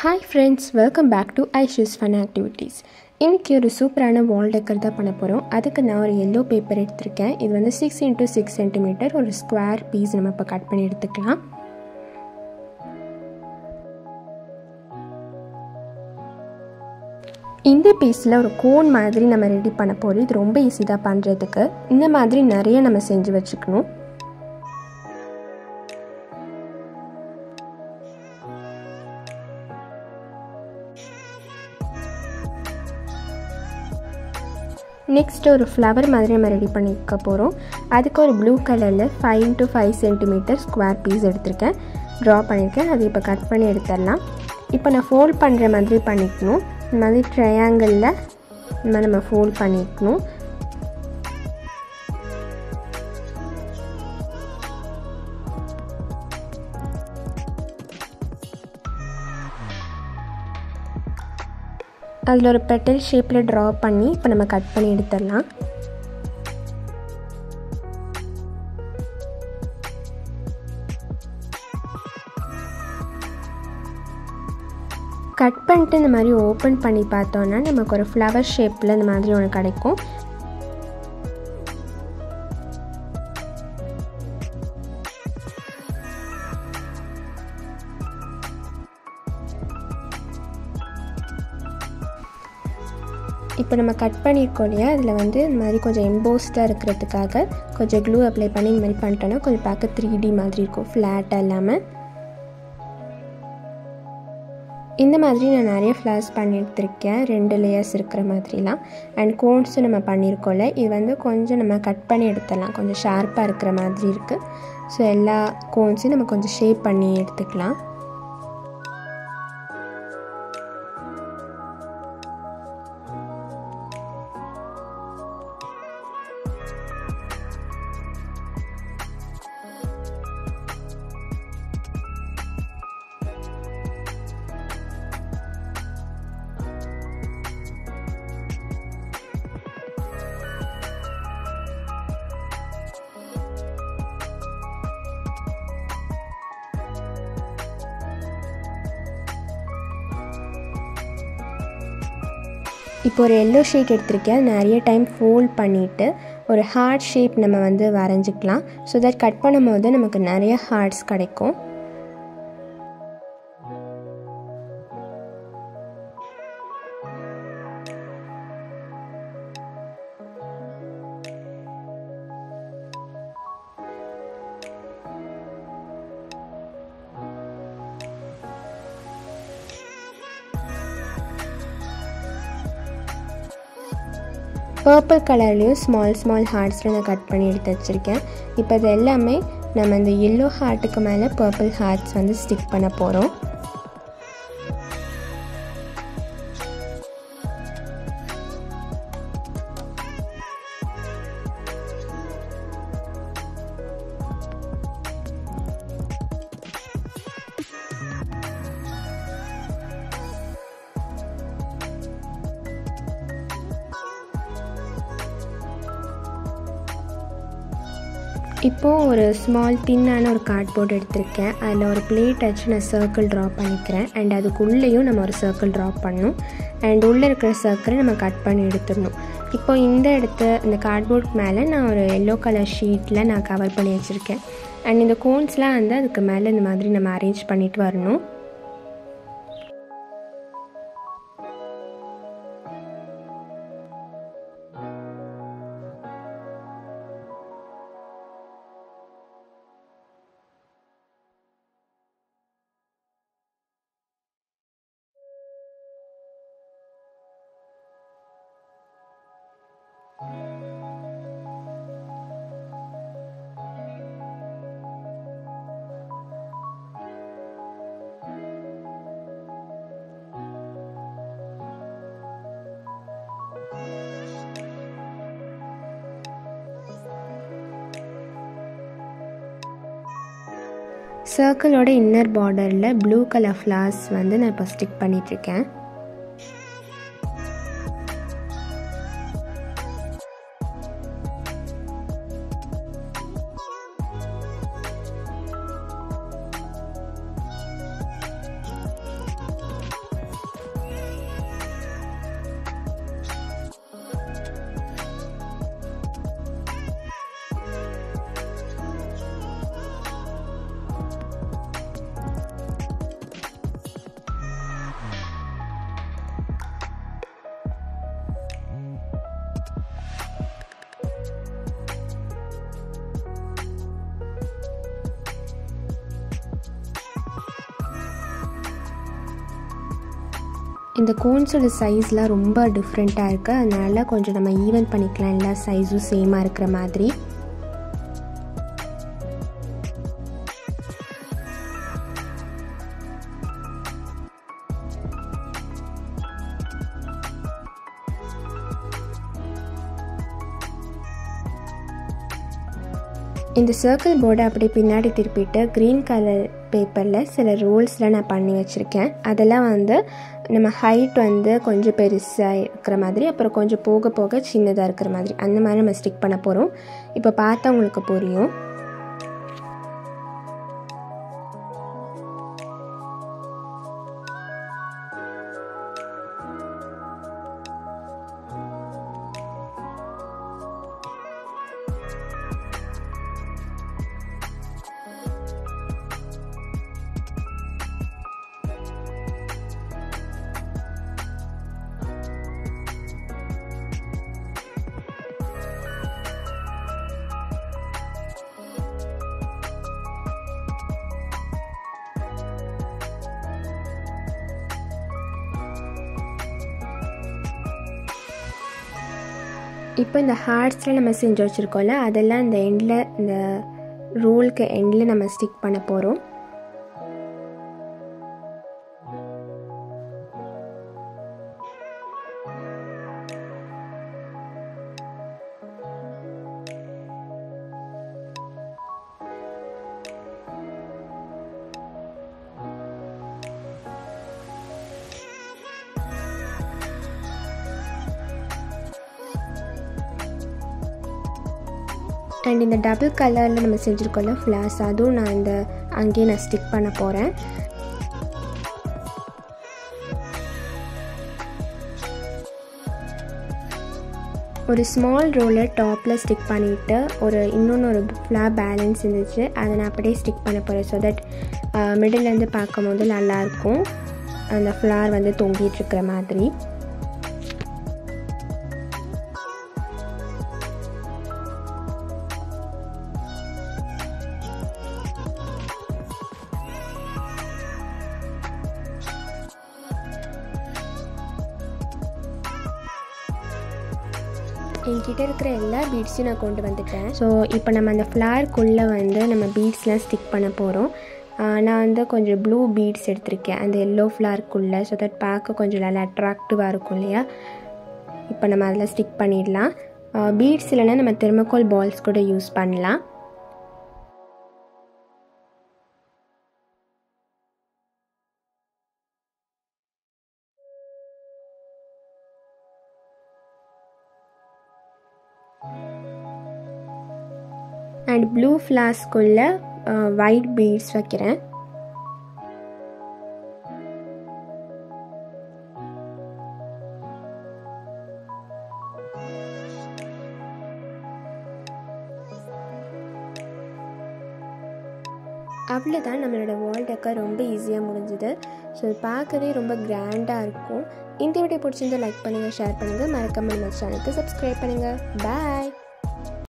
hi friends welcome back to Aishu's fun activities இன்றைக்கி ஒரு சூப்பரான வால் டெக்கர் தான் பண்ண போகிறோம் அதுக்கு நான் ஒரு எல்லோ பேப்பர் எடுத்திருக்கேன் இது வந்து சிக்ஸ் இன்ட்டு சிக்ஸ் சென்டிமீட்டர் ஒரு ஸ்கொயர் பீஸ் நம்ம இப்போ கட் பண்ணி எடுத்துக்கலாம் இந்த பீஸில் ஒரு கோன் மாதிரி நம்ம ரெடி பண்ண போகிறோம் இது ரொம்ப ஈஸி தான் பண்ணுறதுக்கு இந்த மாதிரி நிறைய நம்ம செஞ்சு வச்சுக்கணும் நெக்ஸ்ட் ஒரு ஃப்ளவர் மாதிரி நம்ம ரெடி பண்ணிக்க போகிறோம் அதுக்கு ஒரு ப்ளூ கலரில் five into five centimetre square piece எடுத்திருக்கேன் ட்ரா பண்ணியிருக்கேன் அதை இப்போ கட் பண்ணி எடுத்துடலாம் இப்போ நான் ஃபோல்ட் பண்ணுற மாதிரி பண்ணிக்கணும் இந்த மாதிரி ட்ரையாங்கிளில் இந்த மாதிரி நம்ம ஃபோல்ட் பண்ணிக்கணும் அதில் ஒரு பெட்டல் ஷேப்பில் ட்ரா பண்ணி இப்போ நம்ம கட் பண்ணி எடுத்துடலாம் கட் பண்ணிட்டு இந்த மாதிரி ஓப்பன் பண்ணி பார்த்தோன்னா நமக்கு ஒரு ஃப்ளவர் ஷேப்பில் இந்த மாதிரி ஒன்று கிடைக்கும் இப்போ நம்ம கட் பண்ணியிருக்கோம் இல்லையா அதில் வந்து இந்த மாதிரி கொஞ்சம் எம்போஸ்டாக இருக்கிறதுக்காக கொஞ்சம் க்ளூ அப்ளை பண்ணி இந்த மாதிரி பண்ணிட்டோன்னா கொஞ்சம் பார்க்க த்ரீ டி மாதிரி இருக்கும் ஃப்ளாட்டாக இல்லாமல் இந்த மாதிரி நான் நிறைய ஃப்ளார்ஸ் பண்ணி எடுத்திருக்கேன் ரெண்டு லேயர்ஸ் இருக்கிற மாதிரிலாம் அண்ட் கோன்ஸும் நம்ம பண்ணியிருக்கோம்ல இது வந்து கொஞ்சம் நம்ம கட் பண்ணி எடுத்துடலாம் கொஞ்சம் ஷார்ப்பாக இருக்கிற மாதிரி இருக்குது ஸோ எல்லா கோன்ஸையும் நம்ம கொஞ்சம் ஷேப் பண்ணி எடுத்துக்கலாம் இப்போ ஒரு எல்லோ ஷீட் எடுத்திருக்கேன் நிறைய டைம் ஃபோல்ட் பண்ணிவிட்டு ஒரு ஹார்ட் ஷேப் நம்ம வந்து வரைஞ்சிக்கலாம் ஸோ தட் கட் பண்ணும் போது நமக்கு நிறைய ஹார்ட்ஸ் கிடைக்கும் பர்பிள் கலர்லேயும் ஸ்மால் ஸ்மால் ஹார்ட்ஸில் நான் கட் பண்ணி எடுத்து வச்சுருக்கேன் இப்போ இது எல்லாமே நம்ம இந்த எல்லோ ஹார்ட்டுக்கு மேலே பர்பிள் ஹார்ட்ஸ் வந்து ஸ்டிக் பண்ண போகிறோம் இப்போது ஒரு ஸ்மால் தின்னான ஒரு கார்ட்போர்ட் எடுத்திருக்கேன் அதில் ஒரு பிளேட் வச்சு நான் சர்க்கிள் ட்ரா பண்ணிக்கிறேன் அண்ட் அதுக்குள்ளேயும் நம்ம ஒரு சர்க்கிள் ட்ரா பண்ணணும் அண்ட் உள்ளே இருக்கிற சர்க்கிளை நம்ம கட் பண்ணி எடுத்துடணும் இப்போ இந்த இடத்த இந்த கார்ட்போர்ட் மேலே நான் ஒரு எல்லோ கலர் ஷீட்டில் நான் கவர் பண்ணி வச்சுருக்கேன் அண்ட் இந்த கோன்ஸ்லாம் வந்து அதுக்கு மேலே இந்த மாதிரி நம்ம அரேஞ்ச் பண்ணிட்டு வரணும் சர்க்கிளோட இன்னர் பார்டரில் ப்ளூ கலர் ஃப்ளார்ஸ் வந்து நான் இப்போ ஸ்டிக் பண்ணிகிட்ருக்கேன் இந்த கோன்ஸோட சைஸ்லாம் ரொம்ப டிஃப்ரெண்ட்டாக இருக்குது அதனால் கொஞ்சம் நம்ம ஈவன் பண்ணிக்கலாம் எல்லா சைஸும் சேமாக இருக்கிற மாதிரி இந்த சர்க்கிள் போர்டை அப்படியே பின்னாடி திருப்பிட்டு க்ரீன் கலர் பேப்பரில் சில ரோல்ஸ்லாம் நான் பண்ணி வச்சுருக்கேன் அதெல்லாம் வந்து நம்ம ஹைட் வந்து கொஞ்சம் பெருசாக இருக்கிற மாதிரி அப்புறம் கொஞ்சம் போக போக சின்னதாக இருக்கிற மாதிரி அந்த மாதிரி நம்ம ஸ்டிக் பண்ண போகிறோம் இப்போ பார்த்தா உங்களுக்கு புரியும் இப்போ இந்த ஹார்ட்ஸில் நம்ம செஞ்சு வச்சுருக்கோம்ல அதெல்லாம் இந்த எண்டில் இந்த ரோலுக்கு எண்டில் நம்ம ஸ்டிக் பண்ண போகிறோம் அண்ட் இந்த டபுள் கலரில் நம்ம செஞ்சுருக்கோம்ல ஃப்ளார்ஸ் அதுவும் நான் இந்த அங்கேயே நான் ஸ்டிக் பண்ண போகிறேன் ஒரு ஸ்மால் ரோலர் டாப்பில் ஸ்டிக் பண்ணிவிட்டு ஒரு இன்னொன்று ஒரு ஃப்ளார் பேலன்ஸ் இருந்துச்சு அதை நான் அப்படியே ஸ்டிக் பண்ண போகிறேன் ஸோ தட் மிடிலேருந்து பார்க்கும் போது நல்லாயிருக்கும் அந்த ஃப்ளார் வந்து தொங்கிட்டுருக்கிற மாதிரி என்கிட்ட இருக்கிற எல்லா பீட்ஸையும் நான் கொண்டு வந்துட்டேன் ஸோ இப்போ நம்ம அந்த ஃப்ளார்க்குள்ளே வந்து நம்ம பீட்ஸ்லாம் ஸ்டிக் பண்ண போகிறோம் நான் வந்து கொஞ்சம் ப்ளூ பீட்ஸ் எடுத்திருக்கேன் அந்த எல்லோ ஃப்ளார்க்குள்ளே ஸோ தட் பார்க்க கொஞ்சம் நல்லா அட்ராக்டிவாக இருக்கும் இல்லையா இப்போ நம்ம அதில் ஸ்டிக் பண்ணிடலாம் பீட்ஸ் இல்லைன்னா நம்ம தெர்மோகோல் பால்ஸ் கூட யூஸ் பண்ணலாம் அண்ட் ப்ளூ ஃப்ளாஸ்க்குள்ளே ஒயிட் பீட்ஸ் வைக்கிறேன் அவ்வளோதான் நம்மளோட வால் டெக்கர் ரொம்ப ஈஸியாக முடிஞ்சுது ஸோ பார்க்கவே ரொம்ப கிராண்டாக இருக்கும் இந்த வீடியோ பிடிச்சிருந்தா லைக் பண்ணுங்கள் ஷேர் பண்ணுங்கள் மறக்காமல் நம்ம சேனலுக்கு சப்ஸ்கிரைப் பண்ணுங்கள் பாய்